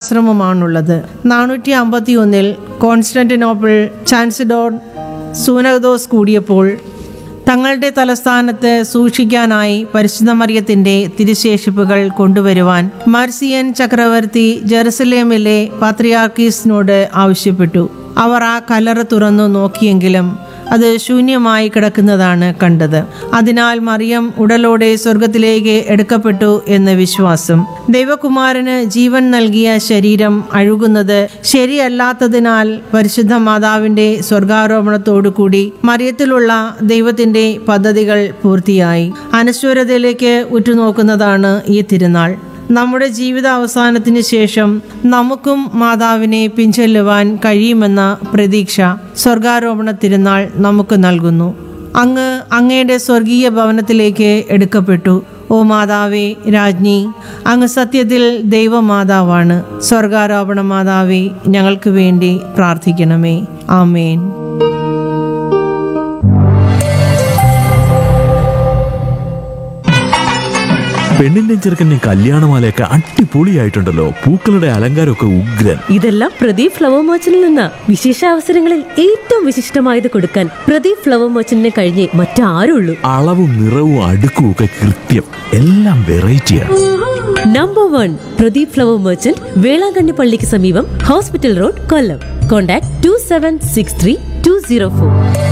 ആശ്രമമാണുള്ളത് നാനൂറ്റി അമ്പത്തി ഒന്നിൽ കോൺസ്റ്റന്റിനോപ്പിൾ ചാൻസിഡോർ സൂനകദോസ് കൂടിയപ്പോൾ തങ്ങളുടെ തലസ്ഥാനത്ത് സൂക്ഷിക്കാനായി പരിശുദ്ധ മറിയത്തിന്റെ തിരുശേഷിപ്പുകൾ കൊണ്ടുവരുവാൻ മർസിയൻ ചക്രവർത്തി ജെറുസലേമിലെ പാത്രിയാർക്കീസിനോട് ആവശ്യപ്പെട്ടു അവർ ആ കല്ലറ തുറന്നു നോക്കിയെങ്കിലും അത് ശൂന്യമായി കിടക്കുന്നതാണ് കണ്ടത് അതിനാൽ മറിയം ഉടലോടെ സ്വർഗത്തിലേക്ക് എടുക്കപ്പെട്ടു എന്ന് വിശ്വാസം ദൈവകുമാരന് ജീവൻ നൽകിയ ശരീരം അഴുകുന്നത് ശരിയല്ലാത്തതിനാൽ പരിശുദ്ധ മാതാവിന്റെ സ്വർഗാരോപണത്തോടുകൂടി മറിയത്തിലുള്ള ദൈവത്തിന്റെ പദ്ധതികൾ പൂർത്തിയായി അനശ്വരതയിലേക്ക് ഉറ്റുനോക്കുന്നതാണ് ഈ തിരുനാൾ നമ്മുടെ ജീവിത അവസാനത്തിന് ശേഷം നമുക്കും മാതാവിനെ പിൻചെല്ലുവാൻ കഴിയുമെന്ന പ്രതീക്ഷ സ്വർഗാരോപണ തിരുനാൾ നമുക്ക് നൽകുന്നു അങ്ങ് അങ്ങയുടെ സ്വർഗീയ ഭവനത്തിലേക്ക് എടുക്കപ്പെട്ടു ഓ മാതാവേ രാജ്ഞി അങ്ങ് സത്യത്തിൽ ദൈവമാതാവാണ് സ്വർഗാരോപണ മാതാവേ ഞങ്ങൾക്ക് വേണ്ടി പ്രാർത്ഥിക്കണമേ ആമേൻ പെണ്ണിന്റെ ചെറുക്കൻ്റെ കല്യാണമാലയൊക്കെ അടിപൊളിയായിട്ടുണ്ടല്ലോ പൂക്കളുടെ അലങ്കാരമൊക്കെ ഉഗ്രൻ ഇതെല്ലാം പ്രദീപ് ഫ്ലവർ മർച്ചന്റിൽ നിന്ന വിശേഷ അവസരങ്ങളിൽ ഏറ്റവും വിശിഷ്ടമായത് കൊടുക്കാൻ പ്രദീപ് ഫ്ലവർ മർച്ചന്റിനെ കഴിഞ്ഞേ മറ്റാരുള്ളൂ അളവും നിറവും അടുക്കും ഒക്കെ കൃത്യം എല്ലാം വെറൈറ്റിയാണ് number one Pradeep flower merchant Velankanni പള്ളിക്ക് സമീപം hospital road Kollam contact two seven six three two zero four